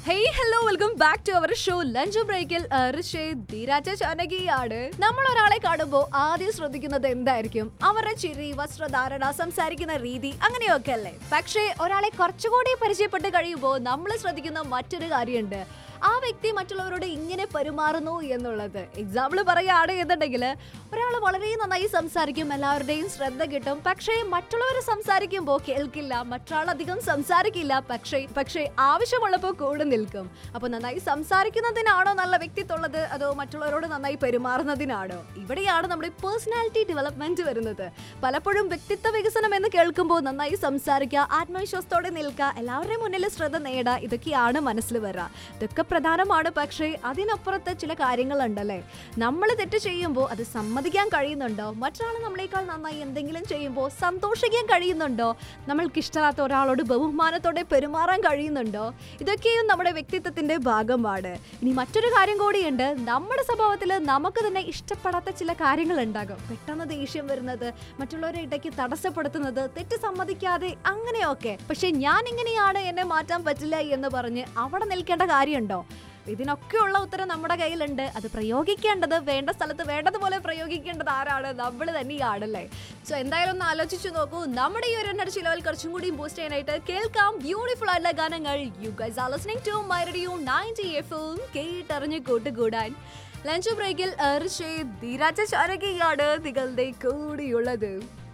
hey hello welcome back to our show lunch ബ്രേക്കിൽ ധീരാജ ചാനകിയാണ് നമ്മൾ ഒരാളെ കാണുമ്പോൾ ആദ്യം ശ്രദ്ധിക്കുന്നത് എന്തായിരിക്കും അവരുടെ ചിരി വസ്ത്രധാരണ സംസാരിക്കുന്ന രീതി അങ്ങനെയൊക്കെ അല്ലേ പക്ഷേ ഒരാളെ കുറച്ചുകൂടി പരിചയപ്പെട്ട് കഴിയുമ്പോൾ നമ്മൾ ശ്രദ്ധിക്കുന്ന മറ്റൊരു കാര്യമുണ്ട് ആ വ്യക്തി മറ്റുള്ളവരോട് ഇങ്ങനെ പെരുമാറുന്നു എന്നുള്ളത് എക്സാമ്പിൾ പറയുകയാണ് എന്നുണ്ടെങ്കിൽ ഒരാൾ വളരെ നന്നായി സംസാരിക്കും എല്ലാവരുടെയും ശ്രദ്ധ കിട്ടും പക്ഷേ മറ്റുള്ളവർ സംസാരിക്കുമ്പോൾ കേൾക്കില്ല മറ്റൊരാൾ അധികം സംസാരിക്കില്ല പക്ഷേ പക്ഷേ ആവശ്യമുള്ളപ്പോൾ കൂടെ നിൽക്കും അപ്പോൾ നന്നായി സംസാരിക്കുന്നതിനാണോ നല്ല വ്യക്തിത്വമുള്ളത് അതോ മറ്റുള്ളവരോട് നന്നായി പെരുമാറുന്നതിനാണോ ഇവിടെയാണ് നമ്മുടെ പേഴ്സണാലിറ്റി ഡെവലപ്മെന്റ് വരുന്നത് പലപ്പോഴും വ്യക്തിത്വ വികസനം എന്ന് കേൾക്കുമ്പോൾ നന്നായി സംസാരിക്കുക ആത്മവിശ്വാസത്തോടെ നിൽക്കുക എല്ലാവരുടെയും മുന്നിൽ ശ്രദ്ധ നേടുക ഇതൊക്കെയാണ് മനസ്സിൽ വരിക ഇതൊക്കെ പ്രധാനമാണ് പക്ഷേ അതിനപ്പുറത്ത് ചില കാര്യങ്ങളുണ്ടല്ലേ നമ്മൾ തെറ്റ് ചെയ്യുമ്പോൾ അത് സമ്മതിക്കാൻ കഴിയുന്നുണ്ടോ മറ്റൊരാൾ നമ്മളെക്കാൾ നന്നായി എന്തെങ്കിലും ചെയ്യുമ്പോൾ സന്തോഷിക്കാൻ കഴിയുന്നുണ്ടോ നമ്മൾക്ക് ഇഷ്ടമില്ലാത്ത ഒരാളോട് ബഹുമാനത്തോടെ പെരുമാറാൻ കഴിയുന്നുണ്ടോ ഇതൊക്കെയും നമ്മുടെ വ്യക്തിത്വത്തിന്റെ ഭാഗമാണ് ഇനി മറ്റൊരു കാര്യം കൂടിയുണ്ട് നമ്മുടെ സ്വഭാവത്തിൽ നമുക്ക് തന്നെ ഇഷ്ടപ്പെടാത്ത ചില കാര്യങ്ങൾ ഉണ്ടാകും പെട്ടെന്ന് ദേഷ്യം വരുന്നത് മറ്റുള്ളവരെ ഇടയ്ക്ക് തടസ്സപ്പെടുത്തുന്നത് തെറ്റ് സമ്മതിക്കാതെ അങ്ങനെയൊക്കെ പക്ഷെ ഞാൻ ഇങ്ങനെയാണ് എന്നെ മാറ്റാൻ പറ്റില്ല എന്ന് പറഞ്ഞ് അവിടെ നിൽക്കേണ്ട കാര്യമുണ്ടോ ഇതിനൊക്കെയുള്ള ഉത്തരം നമ്മുടെ കയ്യിലുണ്ട് അത് പ്രയോഗിക്കേണ്ടത് വേണ്ട സ്ഥലത്ത് വേണ്ടതുപോലെ പ്രയോഗിക്കേണ്ടത് ആരാണ് നമ്മൾ തന്നെയാണല്ലേ സോ എന്തായാലും ഒന്ന് ആലോചിച്ചു നോക്കൂ നമ്മുടെ ഈ ഒരു എനർജി ലെവൽ കുറച്ചും കൂടി ബൂസ്റ്റ് ചെയ്യാനായിട്ട് കേൾക്കാം ബ്യൂട്ടിഫുൾ ആയിട്ടുള്ള ഗാനങ്ങൾ you guys are listening to my radio 90 എഫും കേട്ടറിഞ്ഞ് കൂട്ടുകൂടാൻ ലഞ്ച് ബ്രേക്കിൽ ധീരാജ ചാരകയാണ് നിങ്ങളുടെ കൂടിയുള്ളത്